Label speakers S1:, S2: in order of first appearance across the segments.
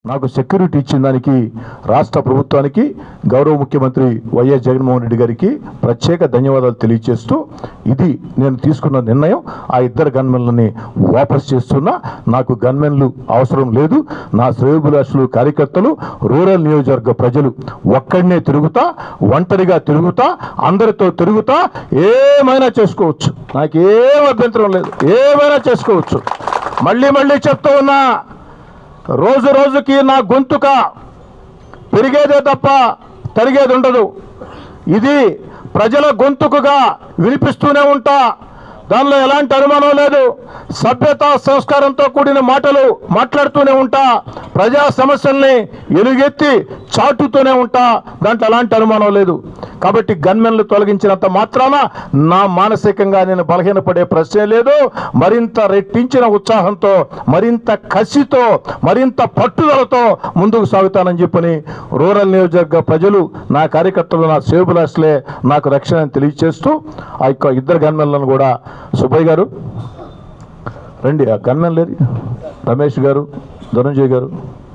S1: నాకు సెక్యూరిటీ ఇచ్చిన దానికి రాష్ట్ర ప్రభుత్వానికి గౌరవ ముఖ్యమంత్రి వైఎస్ జగన్మోహన్ రెడ్డి గారికి ప్రత్యేక ధన్యవాదాలు తెలియజేస్తూ ఇది నేను తీసుకున్న నిర్ణయం ఆ ఇద్దరు గన్మెన్లని వాపస్ చేస్తున్నా నాకు గన్మెన్లు అవసరం లేదు నా శ్రేయోభిలాషులు కార్యకర్తలు రూరల్ నియోజకవర్గ ప్రజలు ఒక్కడనే తిరుగుతా ఒంటరిగా తిరుగుతా అందరితో తిరుగుతా ఏమైనా చేసుకోవచ్చు నాకు ఏం అభ్యంతరం లేదు ఏమైనా చేసుకోవచ్చు మళ్ళీ మళ్ళీ చెప్తూ ఉన్నా రోజు రోజుకి నా గొంతుక పెరిగేదే తప్ప తరిగేది ఉండదు ఇది ప్రజల గొంతుకుగా వినిపిస్తూనే ఉంటా దానిలో ఎలాంటి అనుమానం లేదు సభ్యత సంస్కారంతో కూడిన మాటలు మాట్లాడుతూనే ఉంటా ప్రజా సమస్యల్ని ఎలుగెత్తి చాటుతూనే ఉంటా దాంట్లో ఎలాంటి అనుమానం లేదు కాబట్టి గన్మెన్లు తొలగించినంత మాత్రాన నా మానసికంగా నేను బలహీనపడే ప్రశ్నే లేదు మరింత రెట్టించిన ఉత్సాహంతో మరింత కసితో మరింత పట్టుదలతో ముందుకు సాగుతానని చెప్పని రూరల్ నియోజకవర్గ ప్రజలు నా కార్యకర్తలు నా సేవబులాస్లే నాకు రక్షణ తెలియజేస్తూ ఆ యొక్క ఇద్దరు గన్మెన్లను కూడా సుబ్బయ్య గారు రండి ఆ గన్మెన్ లేరు రమేష్ గారు ధనుంజయ్ గారు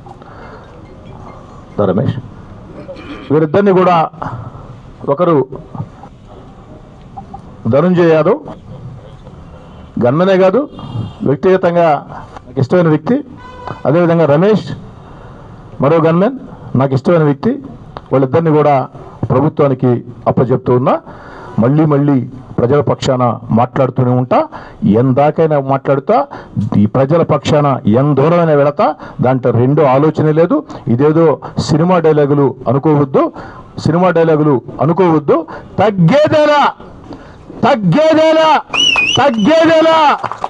S1: దా రమేష్ వీరిద్దరిని కూడా ఒకరు ధనుంజయ్ యాదవ్ గన్మనే కాదు వ్యక్తిగతంగా నాకు ఇష్టమైన వ్యక్తి అదేవిధంగా రమేష్ మరో గన్మెన్ నాకు ఇష్టమైన వ్యక్తి వాళ్ళిద్దరిని కూడా ప్రభుత్వానికి అప్పచెప్తూ ఉన్నా మళ్ళీ మళ్ళీ ప్రజల పక్షాన మాట్లాడుతూనే ఉంటా ఎందాకైనా మాట్లాడుతా ఈ ప్రజల పక్షాన ఎంత దూరమైనా వెళతా దాంట్లో రెండో ఆలోచన లేదు ఇదేదో సినిమా డైలాగులు అనుకోవద్దు సినిమా డైలాగులు అనుకోవద్దు తగ్గేదేలా తగ్గేదేలా తగ్గేదేలా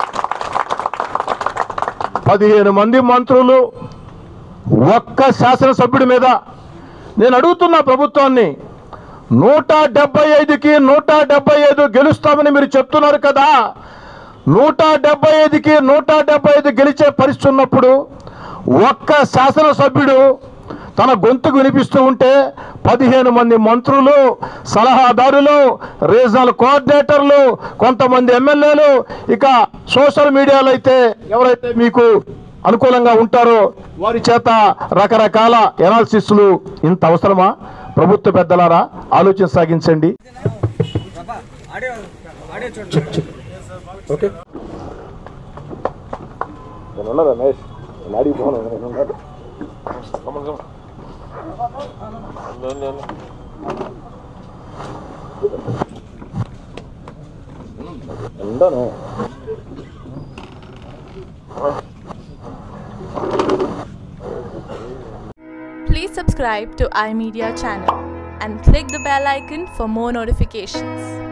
S1: పదిహేను మంది మంత్రులు ఒక్క శాసనసభ్యుడి మీద నేను అడుగుతున్నా ప్రభుత్వాన్ని నూట డెబ్బై ఐదుకి నూట డెబ్బై ఐదు గెలుస్తామని మీరు చెప్తున్నారు కదా నూట డెబ్బై ఐదుకి నూట డెబ్బై ఐదు గెలిచే పరిస్థితి ఉన్నప్పుడు ఒక్క శాసనసభ్యుడు తన గొంతుకు వినిపిస్తూ ఉంటే పదిహేను మంది మంత్రులు సలహాదారులు రీజనల్ కోఆర్డినేటర్లు కొంతమంది ఎమ్మెల్యేలు ఇక సోషల్ మీడియాలో అయితే ఎవరైతే మీకు అనుకూలంగా ఉంటారో వారి చేత రకరకాల ఎనాలిసిస్లు ఇంత అవసరమా ప్రభుత్వ పెద్దలారా ఆలోచన సాగించండి
S2: ఆడియో ఆడియో చూడండి
S1: ఓకే రమేష్ అడిగిపోను ఉండను
S3: Please subscribe to iMedia channel and click the bell icon for more notifications.